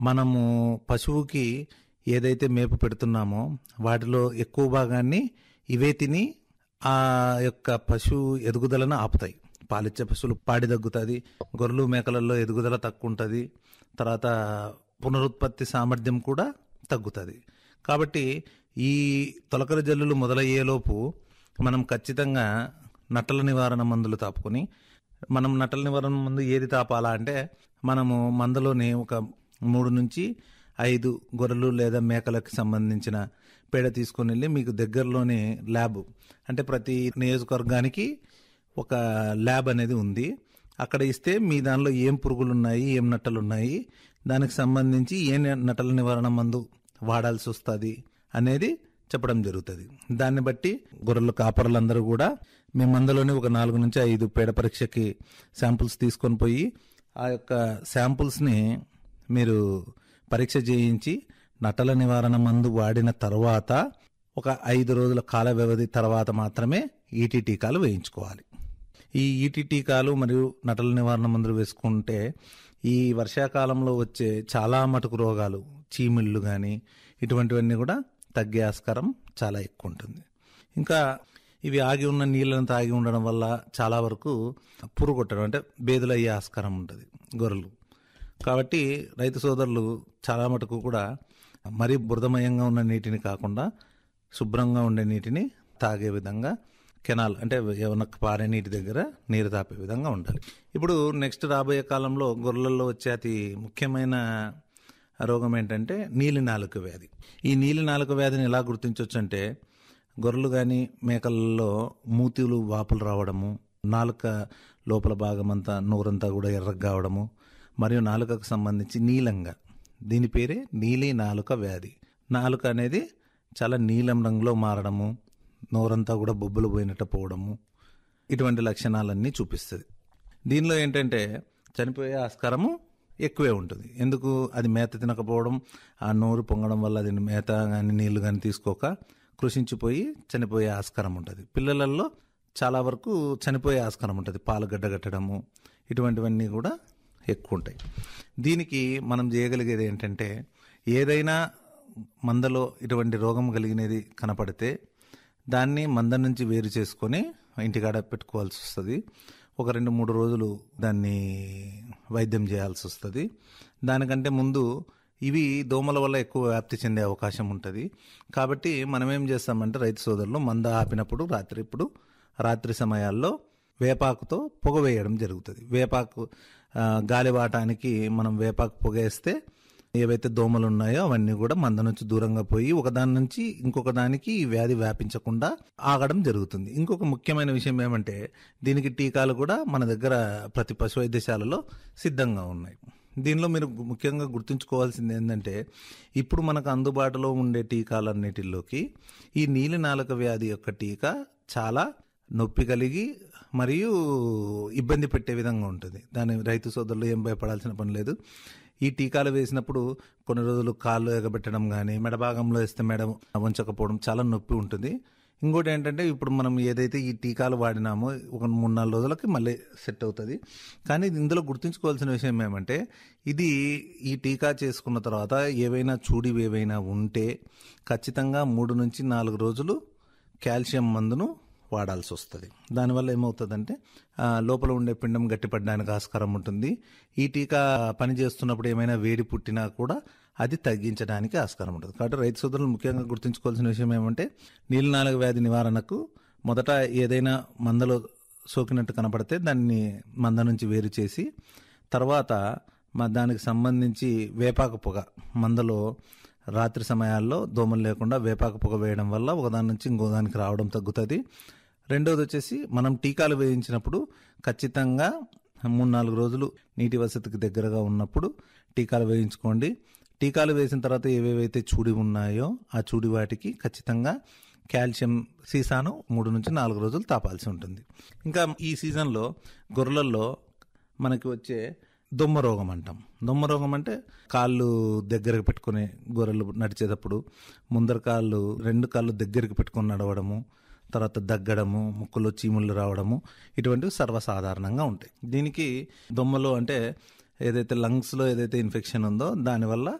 మనము పశువుకి ఏదైతే మేపు పెడుతున్నామో వాటిలో ఎక్కువ భాగాన్ని ఇవే తిని ఆ యొక్క పశువు ఎదుగుదలను ఆపుతాయి పాలిచ్చే పశువులు పాడి తగ్గుతుంది గొర్రెలు మేకలలో ఎదుగుదల తక్కువ ఉంటుంది తర్వాత పునరుత్పత్తి సామర్థ్యం కూడా తగ్గుతుంది కాబట్టి ఈ తొలకర జల్లులు మొదలయ్యేలోపు మనం ఖచ్చితంగా నట్టల నివారణ మందులు తాపుకొని మనం నట్టల నివారణ మందు ఏది తాపాలా అంటే మనము మందులోని ఒక మూడు నుంచి ఐదు గొర్రెలు లేదా మేకలకు సంబంధించిన పేడ తీసుకొని వెళ్ళి మీకు దగ్గరలోని ల్యాబ్ అంటే ప్రతి నియోజకవర్గానికి ఒక ల్యాబ్ అనేది ఉంది అక్కడ ఇస్తే మీ దానిలో ఏం పురుగులు ఉన్నాయి ఏం నట్టలు ఉన్నాయి దానికి సంబంధించి ఏ నట్టల నివారణ మందు వాడాల్సి వస్తుంది అనేది చెప్పడం జరుగుతుంది దాన్ని బట్టి గొర్రెల కాపరులందరూ కూడా మీ మందలోనే ఒక నాలుగు నుంచి ఐదు పేడ పరీక్షకి శాంపుల్స్ తీసుకొని పోయి ఆ యొక్క శాంపుల్స్ని మీరు పరీక్ష చేయించి నటల నివారణ మందు వాడిన తర్వాత ఒక ఐదు రోజుల కాల వ్యవధి తర్వాత మాత్రమే ఈటీ టీకాలు వేయించుకోవాలి ఈ ఈటీ టీకాలు మరియు నటల నివారణ మందులు వేసుకుంటే ఈ వర్షాకాలంలో వచ్చే చాలా మటుకు రోగాలు చీమిళ్ళు కానీ ఇటువంటివన్నీ కూడా తగ్గే ఆస్కారం చాలా ఎక్కువ ఉంటుంది ఇంకా ఇవి ఆగి ఉన్న నీళ్ళను తాగి ఉండడం వల్ల చాలా వరకు పురుగు కొట్టడం అంటే బేదులు అయ్యే ఆస్కారం ఉంటుంది గొర్రెలు కాబట్టి రైతు సోదరులు చాలా మటుకు కూడా మరీ బురదమయంగా ఉన్న నీటిని కాకుండా శుభ్రంగా ఉండే నీటిని తాగే విధంగా కెనాల్ అంటే ఏమన్నా పారే నీటి దగ్గర నీరు తాపే విధంగా ఉండాలి ఇప్పుడు నెక్స్ట్ రాబోయే కాలంలో గొర్రెలలో వచ్చే అతి ముఖ్యమైన రోగం ఏంటంటే నీలి నాలుక వ్యాధి ఈ నీలి నాలుక వ్యాధిని ఎలా గుర్తించవచ్చు అంటే గొర్రెలు కానీ మేకలలో మూతిలు వాపులు రావడము నాలుక లోపల భాగం అంతా నోరంతా కూడా ఎర్రగా కావడము మరియు నాలుకకు సంబంధించి నీలంగా దీని పేరే నీలి నాలుక వ్యాధి నాలుక అనేది చాలా నీలం రంగులో మారడము నోరంతా కూడా బొబ్బులు పోయినట్టు పోవడము ఇటువంటి లక్షణాలన్నీ చూపిస్తుంది దీనిలో ఏంటంటే చనిపోయే ఆస్కారము ఎక్కువే ఉంటుంది ఎందుకు అది మేత తినకపోవడం ఆ నోరు పొంగడం వల్ల అది మేత కానీ నీళ్లు కానీ తీసుకోక కృషించిపోయి చనిపోయే ఆస్కారం ఉంటుంది పిల్లలలో చాలా వరకు చనిపోయే ఆస్కారం ఉంటుంది పాలు గడ్డగట్టడము ఇటువంటివన్నీ కూడా ఎక్కువ ఉంటాయి దీనికి మనం చేయగలిగేది ఏంటంటే ఏదైనా మందలో ఇటువంటి రోగం కలిగినది కనపడితే దాన్ని మంద నుంచి వేరు చేసుకొని ఇంటికాడ పెట్టుకోవాల్సి వస్తుంది ఒక రెండు మూడు రోజులు దాన్ని వైద్యం చేయాల్సి వస్తుంది దానికంటే ముందు ఇవి దోమల వల్ల ఎక్కువ వ్యాప్తి చెందే అవకాశం ఉంటుంది కాబట్టి మనం ఏం చేస్తామంటే రైతు సోదరులు మంద ఆపినప్పుడు రాత్రి ఇప్పుడు రాత్రి సమయాల్లో వేపాకుతో పొగ వేయడం జరుగుతుంది వేపాకు ఆ, గాలివాటానికి మనం వేపాకు పొగ వేస్తే ఏవైతే దోమలు ఉన్నాయో అవన్నీ కూడా మంద నుంచి దూరంగా పోయి ఒకదాని నుంచి ఇంకొక దానికి ఈ వ్యాధి వ్యాపించకుండా ఆగడం జరుగుతుంది ఇంకొక ముఖ్యమైన విషయం ఏమంటే దీనికి టీకాలు కూడా మన దగ్గర ప్రతి పశు వైద్యశాలలో సిద్ధంగా ఉన్నాయి దీనిలో మీరు గు- ముఖ్యంగా గుర్తుంచుకోవాల్సింది ఏంటంటే ఇప్పుడు మనకు అందుబాటులో ఉండే టీకాలన్నిటిలోకి ఈ నీలి నాలుక వ్యాధి యొక్క టీకా చాలా నొప్పి కలిగి మరియు ఇబ్బంది పెట్టే విధంగా ఉంటుంది దాని రైతు సోదరులు ఏం భయపడాల్సిన పని లేదు ఈ టీకాలు వేసినప్పుడు కొన్ని రోజులు కాళ్ళు ఎగబెట్టడం కానీ మెడ భాగంలో వేస్తే మెడ వంచకపోవడం చాలా నొప్పి ఉంటుంది ఇంకోటి ఏంటంటే ఇప్పుడు మనం ఏదైతే ఈ టీకాలు వాడినామో ఒక మూడు నాలుగు రోజులకి మళ్ళీ సెట్ అవుతుంది కానీ ఇందులో గుర్తుంచుకోవాల్సిన విషయం ఏమంటే ఇది ఈ టీకా చేసుకున్న తర్వాత ఏవైనా చూడివి ఏవైనా ఉంటే ఖచ్చితంగా మూడు నుంచి నాలుగు రోజులు కాల్షియం మందును వాడాల్సి వస్తుంది దానివల్ల ఏమవుతుందంటే ఆ, లోపల ఉండే పిండం గట్టిపడడానికి ఆస్కారం ఉంటుంది ఈ టీకా పని చేస్తున్నప్పుడు ఏమైనా వేడి పుట్టినా కూడా అది తగ్గించడానికి ఆస్కారం ఉంటుంది కాబట్టి రైతు సోదరులు ముఖ్యంగా గుర్తుంచుకోవాల్సిన విషయం ఏమంటే నీలినాలుగు వ్యాధి నివారణకు మొదట ఏదైనా మందలో సోకినట్టు కనపడితే దాన్ని మంద నుంచి వేరు చేసి తర్వాత మా దానికి సంబంధించి వేపాకు పొగ మందలో రాత్రి సమయాల్లో దోమలు లేకుండా వేపాకు పొగ వేయడం వల్ల ఒకదాని నుంచి ఇంకో దానికి రావడం తగ్గుతుంది రెండోది వచ్చేసి మనం టీకాలు వేయించినప్పుడు ఖచ్చితంగా మూడు నాలుగు రోజులు నీటి వసతికి దగ్గరగా ఉన్నప్పుడు టీకాలు వేయించుకోండి టీకాలు వేసిన తర్వాత ఏవేవైతే చూడి ఉన్నాయో ఆ చూడి వాటికి ఖచ్చితంగా కాల్షియం సీసాను మూడు నుంచి నాలుగు రోజులు తాపాల్సి ఉంటుంది ఇంకా ఈ సీజన్లో గొర్రెలలో మనకి వచ్చే దొమ్మ రోగం అంటాం దొమ్మ రోగం అంటే కాళ్ళు దగ్గరకు పెట్టుకుని గొర్రెలు నడిచేటప్పుడు ముందర కాళ్ళు రెండు కాళ్ళు దగ్గరికి పెట్టుకొని నడవడము తర్వాత దగ్గడము ముక్కులో చీముళ్ళు రావడము ఇటువంటివి సర్వసాధారణంగా ఉంటాయి దీనికి దొమ్మలు అంటే ఏదైతే లంగ్స్ లో ఏదైతే ఇన్ఫెక్షన్ ఉందో దానివల్ల